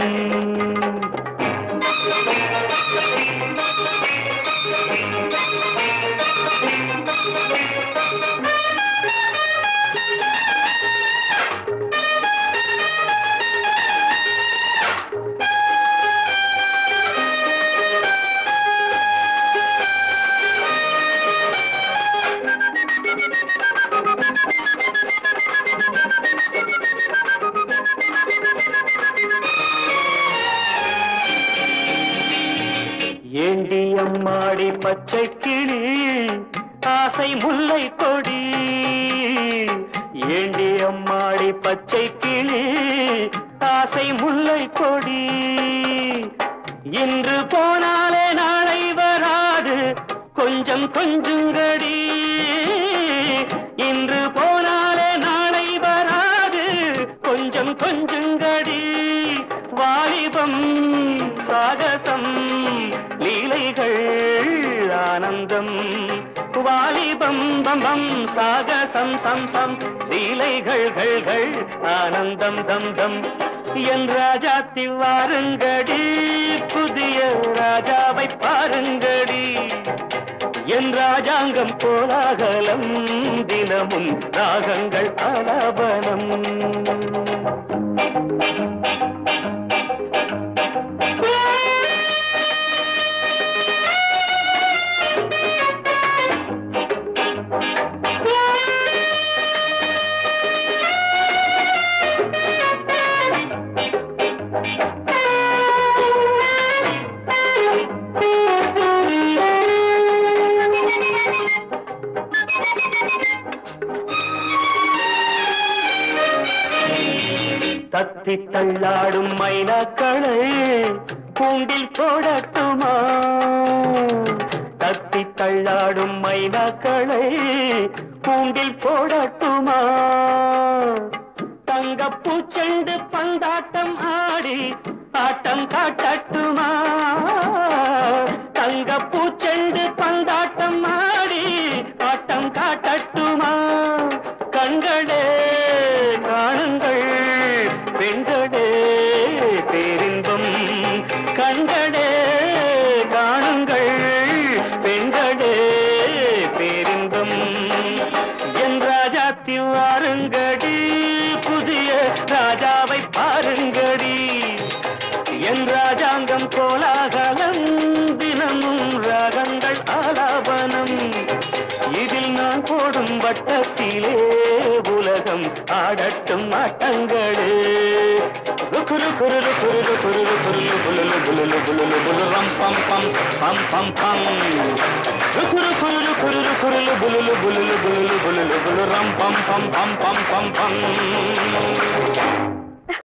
S2: ஏண்டி அம்மாடி பச்சை கிளி ஆசை முல்லை கொடி ஏண்டி அம்மாடி பச்சை கிளி ஆசை முல்லை கொடி இன்று போனாலே நாளை வராது கொஞ்சம் கொஞ்சங்கடி இன்று போனாலே நாளை வராது கொஞ்சம் கொஞ்சங்கடி வாலிபம் சாகசம் லீலைகள் ஆனந்தம் வாலிபம் பம் பம் சாகசம் சம் சம் லீலைகள் கள் கள் ஆனந்தம் தம் தம் என் ராஜாத்தி வாருங்கடி புதிய ராஜாவை பாருங்கடி என் ராஜாங்கம் கோலாகலம் தினமும் ராகங்கள் ஆலாபனம் தத்தி தள்ளாடும் மைனாக்களை கூண்டில் போடட்டுமா தத்தி தள்ளாடும் மைனாக்களை கூண்டில் போடட்டுமா தங்கப்பூ செண்டு பந்தாட்டம் ஆடி ஆட்டம் காட்டட்டுமா தங்கப்பூ செண்டு பந்தாட்டம் ஆடி ஆட்டம் காட்டட்டுமா கண்களே காணுங்கள் பெண்களே பேரின்பம் கண்களே காணுங்கள் பெண்களே பேரின்பம் என் ராஜாத்தி வாருங்கடி புதிய ராஜாவை பாருங்கடி என் ராஜாங்கம் கோலாகலம் தினமும் ராகங்கள் ஆலாபனம் இதில் நான் போடும் வட்டத்திலே உலகம் ஆடட்டும் ஆட்டங்களே குரு குரு குரு குரு குரு புலுலு புலுலு புலுலு புலுரம் பம் பம் பம் பம் பம் குரு குரு குரு குரு புலுலு புலுலு புலுலு புலுலு புலுரம் பம் பம் பம் பம் பம் பம்